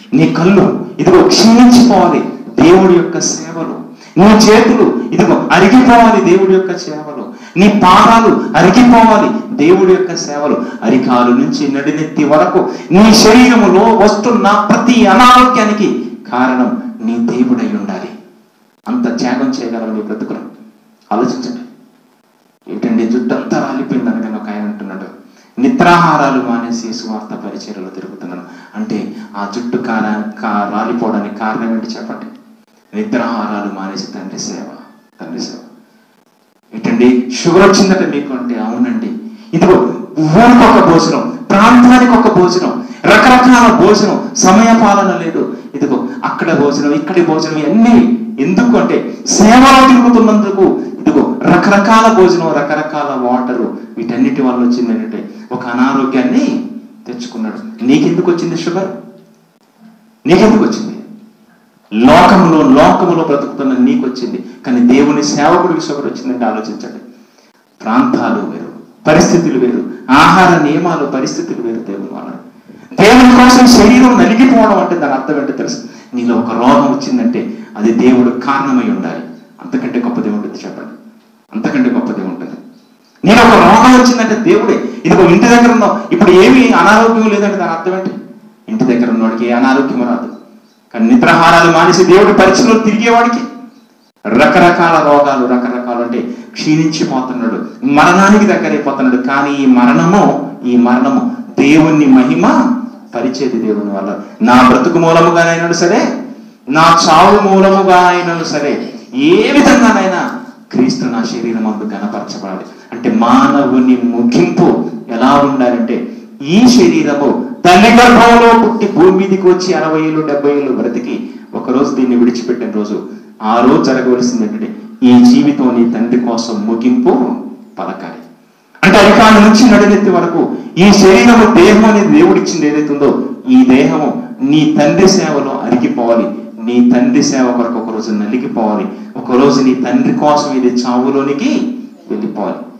నీ కళ్ళు ఇదిగో క్షీణించిపోవాలి దేవుడి యొక్క సేవలు నీ చేతులు ఇదిగో అరిగిపోవాలి దేవుడి యొక్క సేవలు నీ పాదాలు అరిగిపోవాలి దేవుడి యొక్క సేవలు అరికాలు నుంచి నడినెత్తి వరకు నీ శరీరములో వస్తున్న ప్రతి అనారోగ్యానికి కారణం నీ దేవుడై ఉండాలి అంత త్యాగం చేయగలవు నీ బ్రతుకులు ఆలోచించండి ఏంటండి జుట్టంతా రాలిపోయింది అనగానే ఒక ఆయన అంటున్నాడు నిద్రాహారాలు మానేసి సువార్త పరిచయలో తిరుగుతున్నాను అంటే ఆ జుట్టు కారా కా రాలిపోవడానికి కారణం ఏంటి చెప్పండి నిద్రాహారాలు మానేసి తండ్రి సేవ తండ్రి సేవ ఏంటండి షుగర్ వచ్చిందట మీకు అంటే అవునండి ఇదిగో ఊరికి ఒక భోజనం ప్రాంతానికి ఒక భోజనం రకరకాల భోజనం సమయ పాలన లేదు ఇదిగో అక్కడ భోజనం ఇక్కడి భోజనం ఇవన్నీ ఎందుకు అంటే సేవలో తిరుగుతున్నందుకు ఇదిగో రకరకాల భోజనం రకరకాల వాటరు వీటన్నిటి వల్ల వచ్చింది ఏంటంటే ఒక అనారోగ్యాన్ని తెచ్చుకున్నాడు నీకెందుకు వచ్చింది షుగర్ నీకెందుకు వచ్చింది లోకంలో లోకములో బ్రతుకుతున్న నీకు వచ్చింది కానీ దేవుని సేవకుడికి షుగర్ వచ్చిందంటే ఆలోచించండి ప్రాంతాలు వేరు పరిస్థితులు వేరు ఆహార నియమాలు పరిస్థితులు వేరు దేవుని వల్ల దేవుని కోసం శరీరం నలిగిపోవడం అంటే దాని అర్థం ఏంటో తెలుసు నీలో ఒక రోగం వచ్చిందంటే అది దేవుడు కారణమై ఉండాలి అంతకంటే గొప్పది ఉంటుంది చెప్పండి అంతకంటే గొప్పది ఉంటుంది నేను ఒక రోగం వచ్చిందంటే దేవుడే ఇదిగో ఇంటి దగ్గర ఉన్నావు ఇప్పుడు ఏమి అనారోగ్యం లేదంటే దాని అర్థం ఏంటి ఇంటి దగ్గర ఉన్నవాడికి ఏ అనారోగ్యం రాదు కానీ నిద్రాహారాలు మానేసి దేవుడి పరిచయంలో తిరిగేవాడికి రకరకాల రోగాలు రకరకాలు అంటే క్షీణించిపోతున్నాడు మరణానికి దగ్గరైపోతున్నాడు కానీ ఈ మరణము ఈ మరణము దేవుని మహిమ పరిచేది దేవుని వల్ల నా బ్రతుకు మూలముగానైనా సరే నా చావు మూలముగా అయినను సరే ఏ విధంగానైనా క్రీస్తు నా శరీరం అందు గణపరచబడాలి అంటే మానవుని ముగింపు ఎలా ఉండాలంటే ఈ శరీరము తల్లి గర్భంలో పుట్టి భూమి మీదకి వచ్చి అరవై ఏళ్ళు డెబ్బై ఏళ్ళు బ్రతికి ఒకరోజు దీన్ని విడిచిపెట్టిన రోజు ఆ రోజు జరగవలసింది ఏంటంటే ఈ జీవితం నీ తండ్రి కోసం ముగింపు పలకాలి అంటే అధికాల నుంచి నడినెత్తి వరకు ఈ శరీరము దేహం అనేది దేవుడిచ్చింది ఏదైతే ఉందో ఈ దేహము నీ తండ్రి సేవలో అరిగిపోవాలి నీ తండ్రి సేవ కొరకు ఒక రోజు నలిగిపోవాలి ఒక రోజు నీ తండ్రి కోసం ఇది చావులోనికి వెళ్ళిపోవాలి